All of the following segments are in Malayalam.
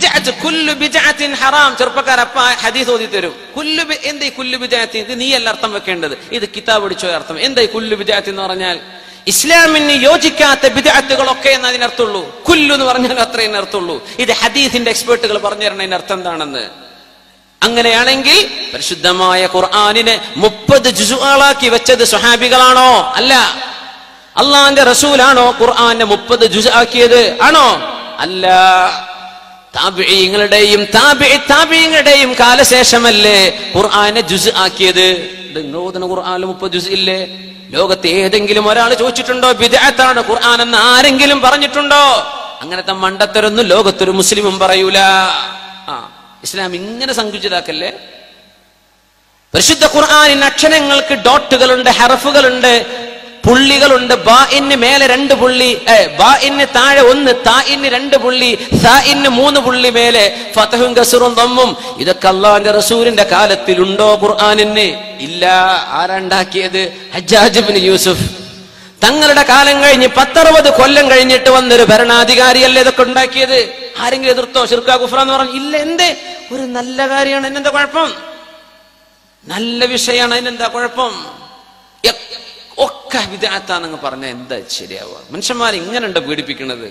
ബിദ്അത്ത്, കുല്ലു ബിദ്അത്തിൻ ഹറാം ചെറുപ്പക്കാർ അപ്പ ഹദീസ് ഓതി തരും കുല്ലു ബി- എന്താ ഈ കുല്ലു ബിദ്അത്ത് ഇത് നീയല്ല അർത്ഥം വെക്കേണ്ടത് ഇത് കിതാബ് പഠിച്ചോ അർത്ഥം എന്താ ഈ കുല്ലു ബിദ്അത്ത് എന്ന് പറഞ്ഞാൽ ഇസ്ലാമിന് യോജിക്കാത്ത ബിദ്അത്തുകളൊക്കെ എന്ന് അതിനർത്ഥമുള്ളൂ കുല്ലു എന്ന് പറഞ്ഞാൽ അത്രേ അർത്ഥമുള്ളൂ ഇത് ഹദീസിന്റെ എക്സ്പേർട്ടുകൾ പറഞ്ഞു തരണതിന് അർത്ഥം എന്താണെന്ന് അങ്ങനെയാണെങ്കിൽ പരിശുദ്ധമായ ഖുർആാനിനെ മുപ്പത് ജുസുകളാക്കി വെച്ചത് സുഹാബികളാണോ അല്ല അള്ളാന്റെ റസൂലാണോ ഖുർആാനെ മുപ്പത് ജുസ് ആക്കിയത് ആണോ അല്ല താബിയങ്ങളുടെയും താബിയങ്ങളുടെയും കാലശേഷമല്ലേ ഖുർആനെ ജുസ് ആക്കിയത് ഇത് നിങ്ങൾ ഓതുന്ന ഖുർആനിൽ മുപ്പത് ജുസ് ഇല്ലേ ലോകത്ത് ഏതെങ്കിലും ഒരാൾ ചോദിച്ചിട്ടുണ്ടോ ബിദഅത്താണ് ഖുർആൻ എന്ന് ആരെങ്കിലും പറഞ്ഞിട്ടുണ്ടോ അങ്ങനത്തെ മണ്ടത്തരൊന്നും ലോകത്തൊരു മുസ്ലിമും പറയൂല ആ ഇസ്ലാം ഇങ്ങനെ സങ്കുചിതാക്കല്ലേ പരിശുദ്ധ ഖുർആാനിന് അക്ഷരങ്ങൾക്ക് ഡോട്ടുകളുണ്ട് ഹറഫുകളുണ്ട് പുള്ളികളുണ്ട് ബാ ഇന്ന് മേലെ രണ്ട് പുള്ളി ഏ, ബാ ഇന്ന് താഴെ ഒന്ന് താ ഇന്ന് രണ്ട് പുള്ളി സ ഇന്ന് മൂന്ന് പുള്ളി മേലെ ഫതഹും കസുറും തമ്മും ഇതൊക്കെ അള്ളാന്റെ റസൂലിന്റെ കാലത്തിലുണ്ടോ ഖുർആാനിന് ഇല്ല ആരാണ്ടാക്കിയത് ഹജ്ജാജ് ബിൻ യൂസുഫ് തങ്ങളുടെ കാലം കഴിഞ്ഞ് പത്തറുപത് കൊല്ലം കഴിഞ്ഞിട്ട് വന്നൊരു ഭരണാധികാരിയല്ലേ ഇതൊക്കെ ഉണ്ടാക്കിയത് ആരെങ്കിലും എതിർത്തോ ഷിർക്ക കുഫ്ര എന്ന് പറഞ്ഞു ഇല്ല എന്തേ ഒരു നല്ല കാര്യമാണ് എന്നെന്താ കുഴപ്പം നല്ല വിഷയമാണ് അതിനെന്താ കുഴപ്പം എ- ഒക്കെ വിദാത്താന്നങ്ങ് പറഞ്ഞാൽ എന്താ ശരിയാവുക മനുഷ്യന്മാർ ഇങ്ങനെയുണ്ട് പീഡിപ്പിക്കുന്നത്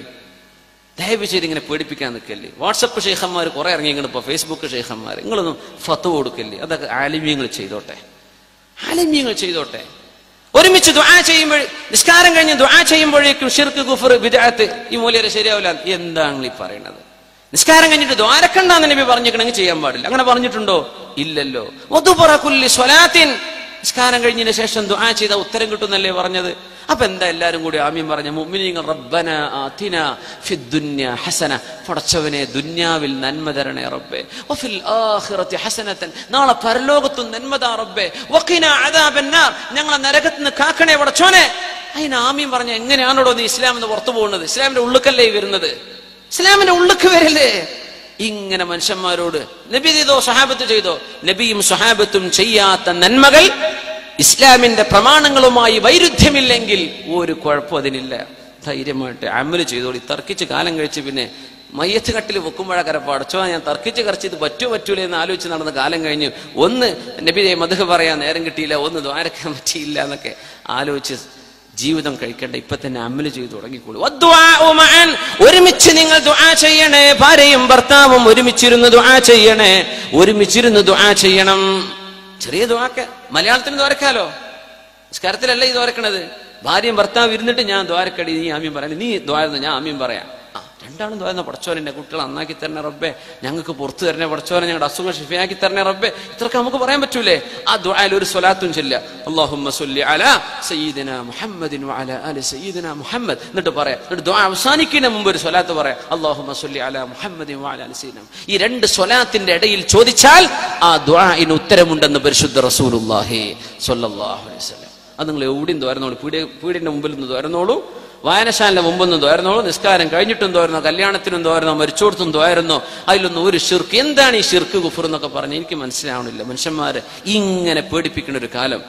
ദയവ് ചെയ്ത് ഇങ്ങനെ പേടിപ്പിക്കാൻ നിൽക്കല്ലേ വാട്സപ്പ് ഷെയ്ഖന്മാർ കുറെ ഇറങ്ങിയാണ് ഇപ്പൊ ഫേസ്ബുക്ക് ഷെയ്ഖന്മാർ നിങ്ങളൊന്നും ഫത്ത് കൊടുക്കല്ലേ അതൊക്കെ ആലിമ്യങ്ങൾ ചെയ്തോട്ടെ ആലിമ്യങ്ങൾ ചെയ്തോട്ടെ ഒരുമിച്ച് ദുആ ചെയ്യുമ്പോൾ നിസ്കാരം കഴിഞ്ഞ് ദുആ ചെയ്യുമ്പോഴേക്കും ഷിർക്ക് കുഫർ വിദാത്ത് ഈ മൂല്യരെ ശരിയാവില്ല എന്താണ് ഈ പറയണത് നിസ്കാരം കഴിഞ്ഞിട്ട് ദ്വാരക്കണ്ടെന്ന് നബി പറഞ്ഞിട്ടുണ്ടെങ്കിൽ ചെയ്യാൻ പാടില്ല അങ്ങനെ പറഞ്ഞിട്ടുണ്ടോ ഇല്ലല്ലോ വധുപറ കുല്ലി സ്വലാത്തിൻ നിസ്കാരം കഴിഞ്ഞതിന് ശേഷം ദുആ ചെയ്ത ഉത്തരം കിട്ടുന്നല്ലേ പറഞ്ഞത് അപ്പൊ എന്താ എല്ലാരും കൂടി ആമീൻ പറഞ്ഞ മുഅ്മിനീങ്ങൾ റബ്ബന ആതിന ഫിദ്ദുന്യ ഹസന പടച്ചവനെ ദുന്യാവിൽ നന്മ തരണേ റബ്ബേ വഫിൽ ആഖിറതി ഹസനതൻ നാളെ പരലോകത്തും നന്മ താ റബ്ബേ വഖിന അദാബന്നാർ ഞങ്ങളെ നരകത്തിൽ നിന്ന് കാക്കണേ പടച്ചോനെ അതിന് ആമീൻ പറഞ്ഞ എങ്ങനെയാണോ നീ ഇസ്ലാം എന്ന് പുറത്തു പോകുന്നത് ഇസ്ലാമിന്റെ ഉള്ളുക്കല്ലേ ഈ വരുന്നത് ഇസ്ലാമിന്റെ ഉള്ളുക്ക് വരല്ലേ ഇങ്ങനെ മനുഷ്യന്മാരോട് നബി ചെയ്തോ സഹാബത്ത് ചെയ്തോ നബിയും സഹാബത്തും ചെയ്യാത്ത നന്മകൾ ഇസ്ലാമിന്റെ പ്രമാണങ്ങളുമായി വൈരുദ്ധ്യമില്ലെങ്കിൽ ഒരു കുഴപ്പം അതിനില്ല ധൈര്യമായിട്ട് അമല് ചെയ്തോളി തർക്കിച്ച് കാലം കഴിച്ച് പിന്നെ മയ്യത്ത് കട്ടിൽ വെക്കുമ്പോഴക്കര പടച്ചോ ഞാൻ തർക്കിച്ച് കറച്ച് ഇത് പറ്റുമോ പറ്റൂലേ എന്ന് ആലോചിച്ച് നടന്ന കാലം കഴിഞ്ഞു ഒന്ന് നബി മധു പറയാൻ നേരം കിട്ടിയില്ല ഒന്ന് ദ്വാരക്കാൻ പറ്റിയില്ല എന്നൊക്കെ ആലോചിച്ച് ജീവിതം കഴിക്കേണ്ട ഇപ്പൊ തന്നെ അമല് ചെയ്തു തുടങ്ങിക്കോളൂ വദ്ദുആഉ മഅൻ. ഒരുമിച്ച് നിങ്ങൾ ദുആ ചെയ്യണേ ഭാര്യയും ഭർത്താവും ഒരുമിച്ചിരുന്ന് ദുആ ചെയ്യണേ ഒരുമിച്ചിരുന്ന് ദുആ ചെയ്യണം ചെറിയ ദുആക്ക് മലയാളത്തിന് ദ്വാരക്കാലോ നിസ്കാരത്തിലല്ല ഈ ദ്വാരക്കണത് ഭാര്യയും ഭർത്താവും ഇരുന്നിട്ട് ഞാൻ ദ്വാരക്കടി നീ ആമ്യം പറയാൻ നീ ദ്വാരുന്നു ഞാൻ ആമ്യം പറയാം ആ രണ്ടാളും ദ്വാരുന്ന പടച്ചോനെ എന്റെ കുട്ടികളെ നന്നാക്കി തരണേ റബ്ബേ ഞങ്ങൾക്ക് പുറത്തു തരണേ പടച്ചോനെ ഞങ്ങളുടെ അസുഖം ഷിഫയാക്കി തരണേ റബ്ബേ ഇത്രയൊക്കെ നമുക്ക് പറയാൻ പറ്റൂലേ ആ ദ്വായിൽ ഒരു സ്വലാത്തും ചെല്ല അള്ളാഹുമ്മ സല്ലി അലാ സയ്യിദന മുഹമ്മദിൻ വഅലാ ആലി സയ്യിദന മുഹമ്മദ് എന്നിട്ട് പറയാം എന്നിട്ട് ദ്വാ അവസാനിക്കുന്നതിന് മുമ്പ് ഒരു സ്വലാത്ത് പറയാം അള്ളാഹുമ്മ സല്ലി അലാ മുഹമ്മദിൻ വഅലാ ആലി സയ്യിദന ഈ രണ്ട് സ്വലാത്തിന്റെ ഇടയിൽ ചോദിച്ചാൽ ആ ദ്വാഇന് ഉത്തരമുണ്ടെന്ന് പരിശുദ്ധ റസൂലുള്ളാഹി സ്വല്ലല്ലാഹു അലൈഹി വസല്ലം അത് നിങ്ങൾ എവിടെയും തോരുന്നോളൂ പീടി പീടിന്റെ മുമ്പിൽ നിന്ന് തോരുന്നോളൂ വായനശാലിന്റെ മുമ്പിൽ നിന്ന് തോരുന്നോളൂ നിസ്കാരം കഴിഞ്ഞിട്ടും തോരുന്നോ കല്യാണത്തിനും തോരുന്നോ മരിച്ചോടത്തും തോരുന്നോ അതിലൊന്നും ഒരു ഷിർക്ക് എന്താണ് ഈ ഷിർക്ക് കുഫർ എന്നൊക്കെ പറഞ്ഞ് എനിക്ക് മനസ്സിലാവണില്ല മനുഷ്യന്മാര് ഇങ്ങനെ പേടിപ്പിക്കുന്ന ഒരു കാലം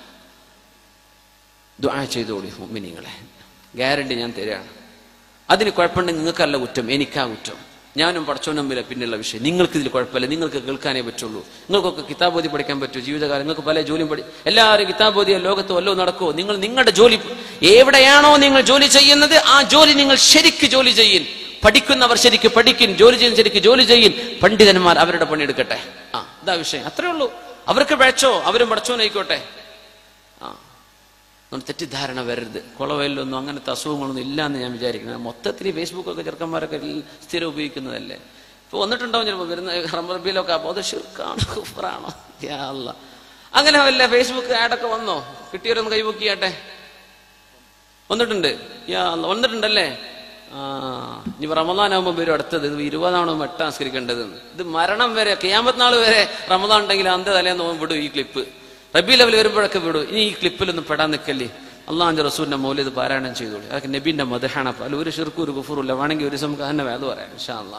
ദുആ ചെയ്തോളി മുഅ്മിനീങ്ങളെ ഗ്യാരണ്ടി ഞാൻ തരാണ് അതിന് കുഴപ്പമുണ്ടെങ്കിൽ നിങ്ങൾക്കല്ല കുറ്റം എനിക്കാ കുറ്റം ഞാനും പടച്ചോനും തമ്മിലെ പിന്നുള്ള വിഷയം നിങ്ങൾക്ക് ഇതിൽ കുഴപ്പമില്ല നിങ്ങൾക്ക് കേൾക്കാനേ പറ്റുള്ളൂ നിങ്ങൾക്കൊക്കെ കിതാബോധി പഠിക്കാൻ പറ്റൂ ജീവിതകാലം നിങ്ങൾക്ക് പല ജോലിയും പഠി എല്ലാവരും കിതാബോധിയോ ലോകത്ത് വല്ലോ നടക്കുമോ നിങ്ങൾ നിങ്ങളുടെ ജോലി എവിടെയാണോ നിങ്ങൾ ജോലി ചെയ്യുന്നത് ആ ജോലി നിങ്ങൾ ശരിക്ക് ജോലി ചെയ്യും പഠിക്കുന്നവർ ശരിക്ക് പഠിക്കും ജോലി ചെയ്യുന്ന ശരിക്ക് ജോലി ചെയ്യും പണ്ഡിതന്മാർ അവരുടെ പണിയെടുക്കട്ടെ ആ ഇതാ വിഷയം അത്രേ ഉള്ളൂ അവർക്ക് പഴച്ചോ അവരും പടച്ചോനായിക്കോട്ടെ ആ അതുകൊണ്ട് തെറ്റിദ്ധാരണ വരരുത് കുളവയിലൊന്നും അങ്ങനത്തെ അസുഖങ്ങളൊന്നും ഇല്ല എന്ന് ഞാൻ വിചാരിക്കുന്നത് മൊത്തത്തിൽ ഫേസ്ബുക്കൊക്കെ ചെറുക്കന്മാരൊക്കെ എല്ലാം സ്ഥിരം ഉപയോഗിക്കുന്നതല്ലേ ഇപ്പൊ വന്നിട്ടുണ്ടാവും ചിലപ്പോൾ വരുന്ന റബ്ബിലൊക്കെ അപ്പോൾ അത് ഷിർക്കാണോ കുഫറാണോ യാ അല്ലാ. അങ്ങനെ വല്ല ഫേസ്ബുക്ക് ആഡൊക്കെ വന്നോ കിട്ടിയവരൊന്ന് കൈവക്കിയാട്ടെ വന്നിട്ടുണ്ട് യാ അല്ലാ. വന്നിട്ടുണ്ടല്ലേ ആ ഇനി റമദാനാകുമ്പോൾ വരും അടുത്തത് ഇത് ഇരുപതാണോ എട്ടാസ്കരിക്കേണ്ടത് ഇത് മരണം വരെ കിയാമത്ത് നാൾ വരെ റമദാൻ ഉണ്ടെങ്കിൽ അന്ത തലേന്ന് വിടും ഈ ക്ലിപ്പ് റബി ലെവൽ വരുമ്പോഴൊക്കെ വിടും ഇനി ഈ ക്ലിപ്പിലൊന്നും പെടാൻ നിൽക്കല്ലേ അള്ളാഹിന്റെ റസൂലിന്റെ മൗല്യത് പാരായണം ചെയ്തോളൂ അതൊക്കെ നബീന്റെ മദഹാണ് അപ്പൊ അതിൽ ഒരു ഷിർക്കും ഒരു കുഫറും ഇല്ല വേണമെങ്കിൽ ഒരു നമുക്ക് തന്നെ വേദ പറയാം ഇൻഷാ അല്ലാ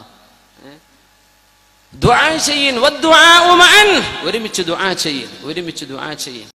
ദുആ ചെയ്യൻ വദ്ദുആഉ മഅൻ ഒരുമിച്ച് ദുആ ചെയ്യൻ ഒരുമിച്ച് ദുആ ചെയ്യൻ